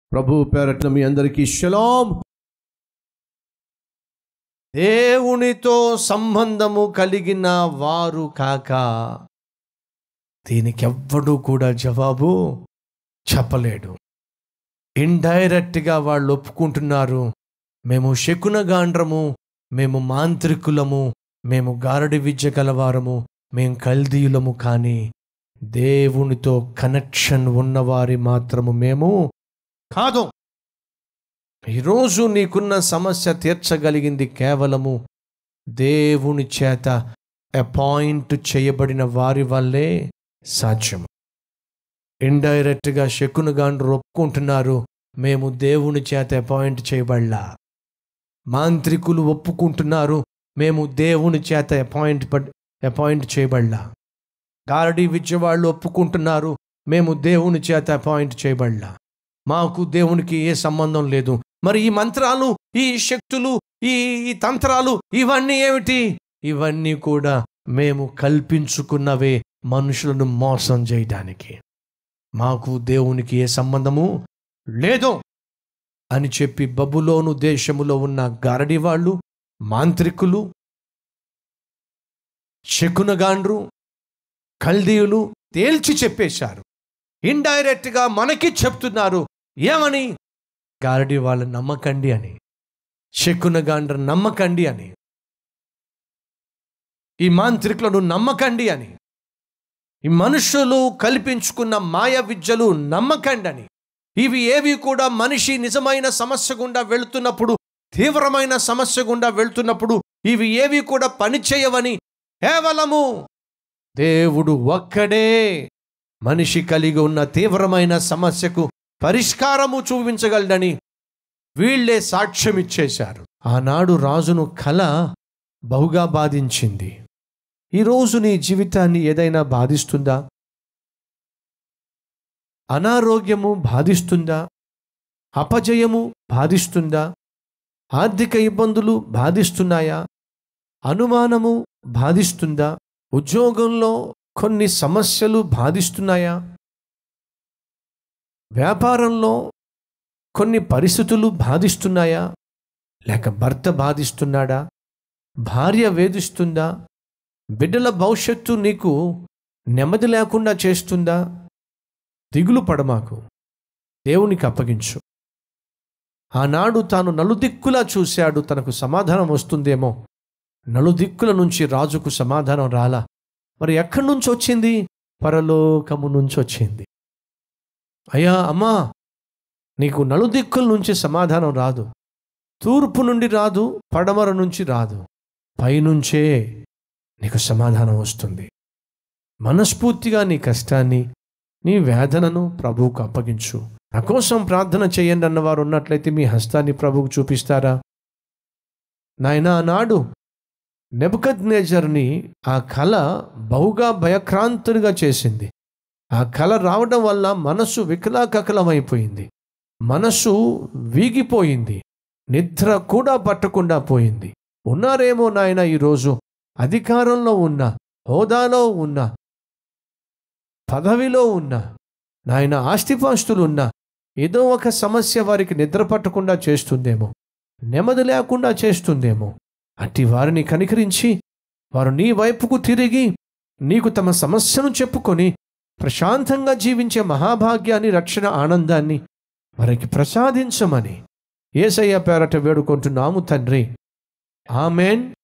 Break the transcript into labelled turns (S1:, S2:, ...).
S1: ప్రభు పేరట్ల మీ అందరికీ షలాం దేవునితో సంబంధము కలిగిన వారు కాక దీనికి ఎవ్వడు కూడా జవాబు చెప్పలేడు ఇండైరెక్ట్గా వాళ్ళు ఒప్పుకుంటున్నారు మేము శకునగాండ్రము మేము మాంత్రికులము మేము గారడి విద్య గలవారము మేము కల్దీయులము కానీ దేవునితో కనెక్షన్ ఉన్నవారి మాత్రము మేము కాదు ఈరోజు నీకున్న సమస్య తీర్చగలిగింది కేవలము దేవుని చేత అపాయింట్ చేయబడిన వారి వల్లే సాధ్యము ఇండైరెక్ట్గా శకునుగాండ్రు ఒప్పుకుంటున్నారు మేము దేవుని చేత అపాయింట్ చేయబడలా మాంత్రికులు ఒప్పుకుంటున్నారు మేము దేవుని చేత అపాయింట్ పడ్- అపాయింట్ చేయబడలా గారడీ విద్య వాళ్ళు ఒప్పుకుంటున్నారు మేము దేవుని చేత అపాయింట్ చేయబడలా మాకు దేవునికి ఏ సంబంధం లేదు మరి ఈ మంత్రాలు ఈ శక్తులు ఈ ఈ తంత్రాలు ఇవన్నీ ఏమిటి ఇవన్నీ కూడా మేము కల్పించుకున్నవే మనుషులను మోసం చేయడానికి మాకు దేవునికి ఏ సంబంధము లేదు అని చెప్పి బబులోను దేశములో ఉన్న గారడి వాళ్ళు మాంత్రికులు శకునగాండ్రు కల్దీయులు తేల్చి చెప్పేశారు ఇండైరెక్ట్గా మనకి చెప్తున్నారు ఏమని గారడి వాళ్ళ నమ్మకండి అని శకునగాండ్ర నమ్మకండి అని ఈ మాంత్రికులను నమ్మకండి అని ఈ మనుషులు కల్పించుకున్న మాయ విద్యలు నమ్మకండి అని ఇవి ఏవి కూడా మనిషి నిజమైన సమస్య గుండా వెళుతున్నప్పుడు తీవ్రమైన సమస్య గుండా వెళ్తున్నప్పుడు ఇవి ఏవి కూడా పనిచేయవని కేవలము దేవుడు ఒక్కడే మనిషి కలిగి ఉన్న తీవ్రమైన సమస్యకు పరిష్కారము చూపించగలడని వీళ్ళే సాక్ష్యం ఇచ్చేశారు ఆనాడు రాజును కళ బహుగా బాధించింది ఈరోజు నీ జీవితాన్ని ఏదైనా బాధిస్తుందా అనారోగ్యము బాధిస్తుందా అపజయము బాధిస్తుందా ఆర్థిక ఇబ్బందులు బాధిస్తున్నాయా అనుమానము బాధిస్తుందా ఉద్యోగంలో కొన్ని సమస్యలు బాధిస్తున్నాయా వ్యాపారంలో కొన్ని పరిస్థితులు బాధిస్తున్నాయా లేక భర్త బాధిస్తున్నాడా భార్య వేధిస్తుందా బిడ్డల భవిష్యత్తు నీకు నెమ్మది లేకుండా చేస్తుందా దిగులు పడమాకు దేవునికి అప్పగించు ఆనాడు తాను నలుదిక్కులా చూశాడు తనకు సమాధానం వస్తుందేమో నలుదిక్కుల నుంచి రాజుకు సమాధానం రాలా మరి ఎక్కడి నుంచి వచ్చింది పరలోకము నుంచి వచ్చింది అయ్యా అమ్మా నీకు నలుదిక్కుల నుంచి సమాధానం రాదు తూర్పు నుండి రాదు పడమర నుంచి రాదు పైనుంచే నీకు సమాధానం వస్తుంది మనస్ఫూర్తిగా నీ కష్టాన్ని నీ వేదనను ప్రభువుకు అప్పగించు నా కోసం ప్రార్థన చేయండి అన్నవారు ఉన్నట్లయితే మీ హస్తాన్ని ప్రభువుకు చూపిస్తారా నాయనా నాడు నెబుకద్నేజర్ని ఆ కళ బహుగా భయక్రాంతునిగా చేసింది ఆ కళ రావడం వల్ల మనసు వికలాకకలమైపోయింది మనసు వీగిపోయింది నిద్ర కూడా పట్టకుండా పోయింది ఉన్నారేమో నాయన ఈరోజు అధికారంలో ఉన్న హోదాలో ఉన్న పదవిలో ఉన్న నాయన ఆస్తిపాస్తులు ఉన్న ఏదో ఒక సమస్య వారికి నిద్ర పట్టకుండా చేస్తుందేమో నెమ్మది లేకుండా చేస్తుందేమో అట్టి వారిని కనికరించి వారు నీ వైపుకు తిరిగి నీకు తమ సమస్యను చెప్పుకొని ప్రశాంతంగా జీవించే మహాభాగ్యాన్ని రక్షణ ఆనందాన్ని వారికి ప్రసాదించమని ఏసయ్య పేరట వేడుకుంటున్నాము తండ్రి ఆమెన్